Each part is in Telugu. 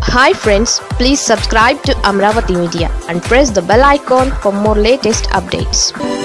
hi friends please subscribe to Amaravati media and press the bell icon for more latest updates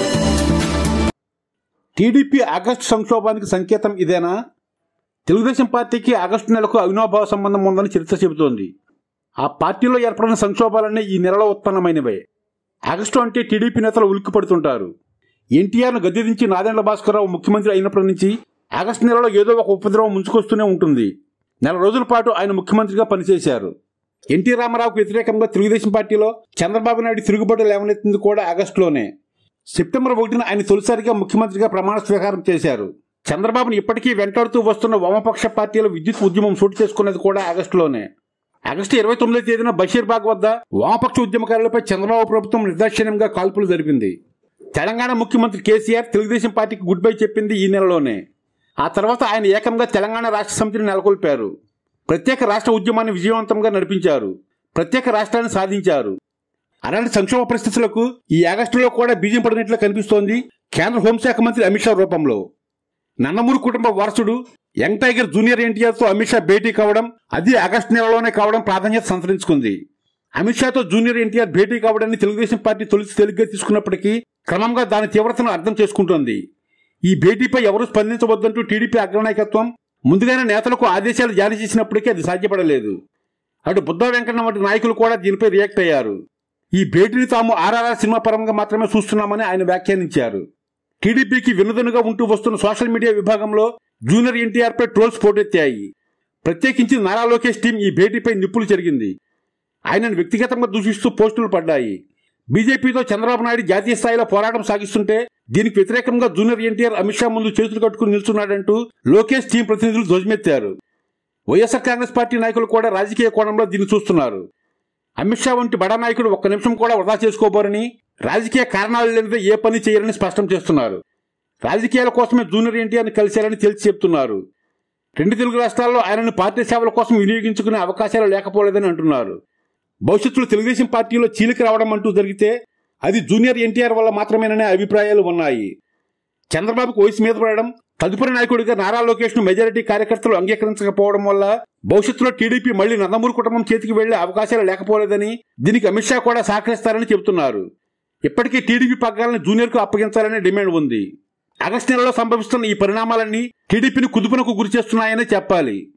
TDP August సంక్షోభానికి సంకేతం ఇదేనా తెలుగుదేశం పార్టీకి ఆగస్టు నెలకు అవినాభావ సంబంధం ఉందని చరిత్ర చెబుతోంది ఆ పార్టీలో ఏర్పడిన సంక్షోభాలన్నీ ఈ నెలలో ఉత్పన్నమైనవే ఆగస్టు అంటే టీడీపీ నేతలు ఉలిక్కిపడుతుంటారు ఎన్టీఆర్ను గద్దె దించి నాదెండ్ల భాస్కరరావు ముఖ్యమంత్రి అయినప్పటి నుంచి ఆగస్టు నెలలో ఏదో ఒక ఉపద్రవం ముంచుకొస్తూనే ఉంటుంది నెల రోజుల పాటు ఆయన ముఖ్యమంత్రిగా పనిచేశారు ఎన్టీ రామారావుకు వ్యతిరేకంగా తెలుగుదేశం పార్టీలో చంద్రబాబు నాయుడు తిరుగుబాటు లేవనెత్తింది కూడా ఆగస్టులోనే సెప్టెంబర్ ఒకటిన ఆయన తొలిసారిగా ముఖ్యమంత్రిగా ప్రమాణ స్వీకారం చేశారు చంద్రబాబును ఇప్పటికీ వెంటాడుతూ వస్తున్న వామపక్ష పార్టీల విద్యుత్ ఉద్యమం చోటు చేసుకున్నది కూడా ఆగస్టులోనే ఆగస్టు ఇరవై తొమ్మిదో తేదీన బషీర్బాగ్ వద్ద వామపక్ష ఉద్యమకారులపై చంద్రబాబు ప్రభుత్వం నిర్దాక్షిణ్యంగా కాల్పులు జరిపింది తెలంగాణ ముఖ్యమంత్రి కేసీఆర్ తెలుగుదేశం పార్టీకి గుడ్ బై చెప్పింది ఈ నెలలోనే ఆ తర్వాత ఆయన ఏకంగా తెలంగాణ రాష్ట్ర సమితిని నెలకొల్పారు ప్రత్యేక రాష్ట్ర ఉద్యమాన్ని విజయవంతంగా నడిపించారు ప్రత్యేక రాష్ట్రాన్ని సాధించారు అలాంటి సంక్షోభ పరిస్థితులకు ఈ ఆగస్టులో కూడా బీజం పడినట్లు కనిపిస్తోంది కేంద్ర హోంశాఖ మంత్రి అమిత్ షా రూపంలో నందమూరి కుటుంబ వారసుడు యంగ్ టైగర్ జూనియర్ ఎన్టీఆర్ తో అమిత్ షా భేటీ కావడం అది ఆగస్టు నెలలోనే కావడం ప్రాధాన్యత సంతరించుకుంది అమిత్ షాతో జూనియర్ ఎన్టీఆర్ భేటీ కావడాన్ని తెలుగుదేశం పార్టీ తొలిసి తెలుగుగా తీసుకున్నప్పటికీ క్రమంగా దాని తీవ్రతను అర్థం చేసుకుంటోంది ఈ భేటీపై ఎవరూ స్పందించవద్దంటూ టీడీపీ అగ్రనాయకత్వం ముందుగానే నేతలకు ఆదేశాలు జారీ చేసినప్పటికీ అది సాధ్యపడలేదు అటు బుద్ధ వెంకన్న వంటి నాయకులు కూడా దీనిపై రియాక్ట్ అయ్యారు ఈ భేటీని తాము ఆర్ఆర్ఆర్ సినిమా పరంగా మాత్రమే చూస్తున్నామని ఆయన వ్యాఖ్యానించారు టీడీపీకి వినోదనుగా ఉంటూ వస్తున్న సోషల్ మీడియా విభాగంలో జూనియర్ ఎన్టీఆర్ పై ట్రోల్స్ పోటెత్తాయి ప్రత్యేకించి నారా లోకేష్ టీం ఈ భేటీపై నిప్పులు జరిగింది ఆయనను వ్యక్తిగతంగా దూషిస్తూ పోస్టులు పడ్డాయి బీజేపీతో చంద్రబాబు నాయుడు జాతీయ స్థాయిలో పోరాటం సాగిస్తుంటే దీనికి వ్యతిరేకంగా జూనియర్ ఎన్టీఆర్ అమిత్ షా ముందు చేతులు కట్టుకుని నిల్చున్నాడంటూ లోకేష్ టీం ప్రతినిధులు ధ్వజమెత్తారు వైఎస్ఆర్ కాంగ్రెస్ పార్టీ నాయకులు కూడా రాజకీయ కోణంలో దీన్ని చూస్తున్నారు అమిత్ షా వంటి బడా నాయకుడు ఒక్క నిమిషం కూడా వృధా చేసుకోబోరని రాజకీయ కారణాలు లేనిదే ఏ పని చేయరని స్పష్టం చేస్తున్నారు రాజకీయాల కోసమే జూనియర్ ఎన్టీఆర్ని కలిశారని తేల్చి చెప్తున్నారు రెండు తెలుగు రాష్ట్రాల్లో ఆయనను పార్టీ సేవల కోసం వినియోగించుకునే అవకాశాలు లేకపోలేదని అంటున్నారు భవిష్యత్తులో తెలుగుదేశం పార్టీలో చీలిక రావడం అంటూ జరిగితే అది జూనియర్ ఎన్టీఆర్ వల్ల మాత్రమేననే అభిప్రాయాలు ఉన్నాయి చంద్రబాబుకు వయసు మీద పడడం తదుపరి నాయకుడిగా నారా లోకేష్ ను మెజారిటీ కార్యకర్తలు అంగీకరించకపోవడం వల్ల భవిష్యత్తులో టీడీపీ మళ్లీ నందమూరి కుటుంబం చేతికి వెళ్లే అవకాశాలు లేకపోలేదని దీనికి అమిత్ షా కూడా సహకరిస్తారని చెబుతున్నారు ఇప్పటికీ టీడీపీ పగ్గాలను జూనియర్ కు అప్పగించాలనే డిమాండ్ ఉంది ఆగస్టు నెలలో సంభవిస్తున్న ఈ పరిణామాలన్నీ టీడీపీని కుదుపునకు గురి చేస్తున్నాయని చెప్పాలి